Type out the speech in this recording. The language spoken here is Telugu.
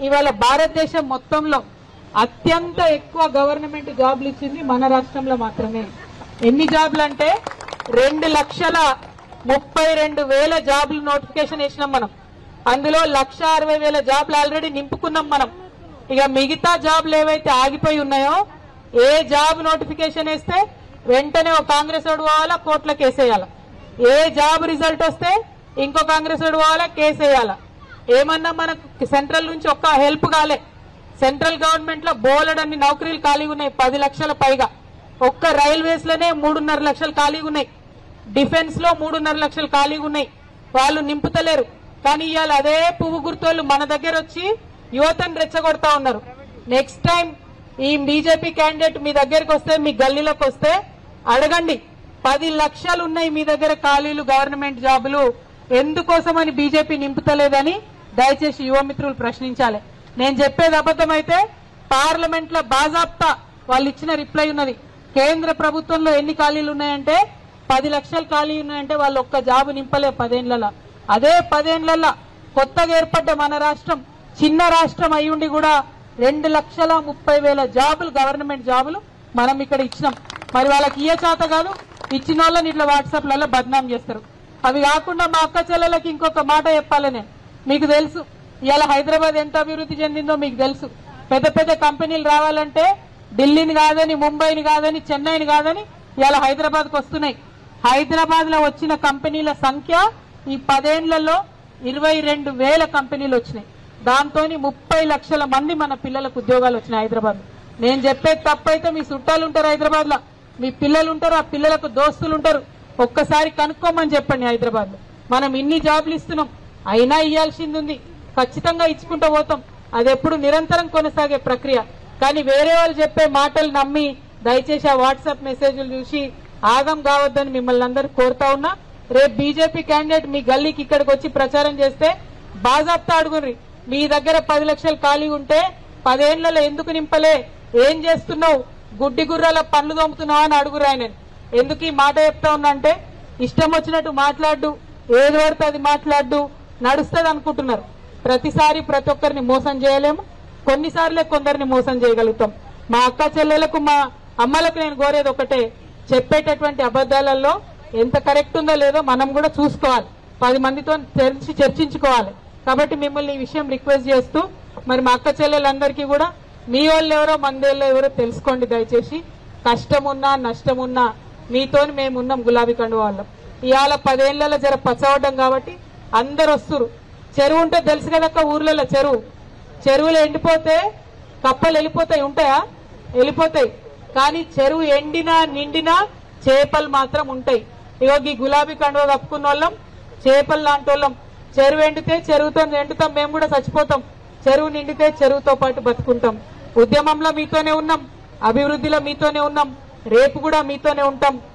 ఇవాళ భారతదేశం మొత్తంలో అత్యంత ఎక్కువ గవర్నమెంట్ జాబ్లు ఇచ్చింది మన రాష్ట్రంలో మాత్రమే ఎన్ని జాబ్లు అంటే రెండు లక్షల ముప్పై రెండు వేల జాబ్లు నోటిఫికేషన్ వేసినాం మనం అందులో లక్ష అరవై వేల జాబ్లు ఆల్రెడీ నింపుకున్నాం మనం ఇక మిగతా జాబ్లు ఏవైతే ఆగిపోయి ఉన్నాయో ఏ జాబ్ నోటిఫికేషన్ వేస్తే వెంటనే ఒక కాంగ్రెస్ వాడు పోవాలా కోట్ల కేసేయాల ఏ జాబ్ రిజల్ట్ వస్తే ఇంకో కాంగ్రెస్ వాడు పోవాలా కేసేయాల ఏమన్నా మనకు సెంట్రల్ నుంచి ఒక్క హెల్ప్ కాలే సెంట్రల్ గవర్నమెంట్ లో బోలెడన్ని నౌకరీలు ఖాళీగా ఉన్నాయి పది లక్షల పైగా ఒక్క రైల్వేస్ లోనే మూడున్నర లక్షలు ఖాళీగా ఉన్నాయి డిఫెన్స్ లో మూడున్నర లక్షలు ఖాళీగా ఉన్నాయి వాళ్ళు నింపుతలేరు కానీ ఇవాళ అదే పువ్వు గుర్తోళ్ళు మన దగ్గర వచ్చి యువతను రెచ్చగొడతా ఉన్నారు నెక్స్ట్ టైం ఈ బీజేపీ క్యాండిడేట్ మీ దగ్గరికి వస్తే మీ గల్లీలోకి వస్తే అడగండి పది లక్షలు ఉన్నాయి మీ దగ్గర ఖాళీలు గవర్నమెంట్ జాబులు ఎందుకోసమని బీజేపీ నింపుతలేదని దయచేసి యువమిత్రులు ప్రశ్నించాలి నేను చెప్పేది అబద్ధమైతే పార్లమెంట్ లో బాజాప్తా వాళ్ళు ఇచ్చిన రిప్లై ఉన్నది కేంద్ర ప్రభుత్వంలో ఎన్ని ఖాళీలు ఉన్నాయంటే పది లక్షలు ఖాళీ ఉన్నాయంటే వాళ్ళు ఒక్క జాబు నింపలే పదేళ్లలో అదే పదేళ్లలో కొత్తగా ఏర్పడ్డ మన రాష్ట్రం చిన్న రాష్ట్రం అయ్యుండి కూడా రెండు లక్షల ముప్పై వేల జాబులు గవర్నమెంట్ జాబులు మనం ఇక్కడ ఇచ్చినాం మరి వాళ్ళకి ఇయ్య చేత కాదు ఇచ్చిన వాళ్ళని ఇట్లా వాట్సాప్లలో బద్నాం చేస్తారు అవి కాకుండా మా అక్క చెల్లెలకి ఇంకొక మాట చెప్పాలి నేను మీకు తెలుసు ఇవాళ హైదరాబాద్ ఎంత అభివృద్ధి చెందిందో మీకు తెలుసు పెద్ద పెద్ద కంపెనీలు రావాలంటే ఢిల్లీని కాదని ముంబైని కాదని చెన్నైని కాదని ఇవాళ హైదరాబాద్కి వస్తున్నాయి హైదరాబాద్ లో వచ్చిన కంపెనీల సంఖ్య ఈ పదేళ్లలో ఇరవై రెండు వేల కంపెనీలు వచ్చినాయి దాంతో ముప్పై లక్షల మంది మన పిల్లలకు ఉద్యోగాలు వచ్చినాయి హైదరాబాద్ నేను చెప్పేది తప్పైతే మీ చుట్టాలు ఉంటారు హైదరాబాద్ లో మీ పిల్లలు ఉంటారు ఆ పిల్లలకు దోస్తులు ఉంటారు ఒక్కసారి కనుక్కోమని చెప్పండి హైదరాబాద్ లో మనం ఇన్ని జాబ్లు ఇస్తున్నాం అయినా ఇయ్యాల్సింది ఉంది ఖచ్చితంగా ఇచ్చుకుంటూ పోతాం అది ఎప్పుడు నిరంతరం కొనసాగే ప్రక్రియ కానీ వేరే వాళ్ళు చెప్పే మాటలు నమ్మి దయచేసి ఆ వాట్సాప్ మెసేజ్లు చూసి ఆగం కావద్దని మిమ్మల్ని అందరూ కోరుతా ఉన్నా రేపు బీజేపీ క్యాండిడేట్ మీ గల్లీకి ఇక్కడికి వచ్చి ప్రచారం చేస్తే బాజాప్తా అడుగుర్రి మీ దగ్గర పది లక్షలు ఖాళీ ఉంటే పదేళ్లలో ఎందుకు నింపలే ఏం చేస్తున్నావు గుడ్డి గుర్రాల పనులు తోముతున్నావు అని అడుగురు ఆయన ఎందుకు ఈ మాట చెప్తా ఉన్నా అంటే ఇష్టం వచ్చినట్టు మాట్లాడు ఏది పడితే అది మాట్లాడు నడుస్తుంది అనుకుంటున్నారు ప్రతిసారి ప్రతి ఒక్కరిని మోసం చేయలేము కొన్నిసార్లే కొందరిని మోసం చేయగలుగుతాం మా అక్క చెల్లెలకు మా అమ్మలకు నేను కోరేది ఒకటే చెప్పేటటువంటి అబద్దాలలో ఎంత కరెక్ట్ ఉందో లేదో మనం కూడా చూసుకోవాలి పది మందితో తెలిసి చర్చించుకోవాలి కాబట్టి మిమ్మల్ని ఈ విషయం రిక్వెస్ట్ చేస్తూ మరి మా అక్క చెల్లెలందరికీ కూడా మీ వాళ్ళు ఎవరో మందేళ్ళు ఎవరో తెలుసుకోండి దయచేసి కష్టమున్నా నష్టమున్నా మీతోని మేము ఉన్నాం గులాబీ కండు వాళ్ళం ఇవాళ పదేళ్లలో జర పచ్చవడ్డం కాబట్టి అందరు వస్తురు చెరువు ఉంటే తెలుసు కదక్క ఊర్లలో చెరువు చెరువులు ఎండిపోతే కప్పలు వెళ్ళిపోతాయి ఉంటాయా వెళ్ళిపోతాయి కానీ చెరువు ఎండినా నిండినా చేపలు మాత్రం ఉంటాయి ఇగో ఈ గులాబీ కండువ కప్పుకున్న వాళ్ళం చేపలు లాంటి వాళ్ళం చెరువు ఎండితే చెరువుతో ఎండుతాం మేము కూడా చచ్చిపోతాం చెరువు నిండితే చెరువుతో పాటు బతుకుంటాం ఉద్యమంలో మీతోనే ఉన్నాం అభివృద్ధిలో మీతోనే ఉన్నాం రేపు కూడా మీతోనే ఉంటాం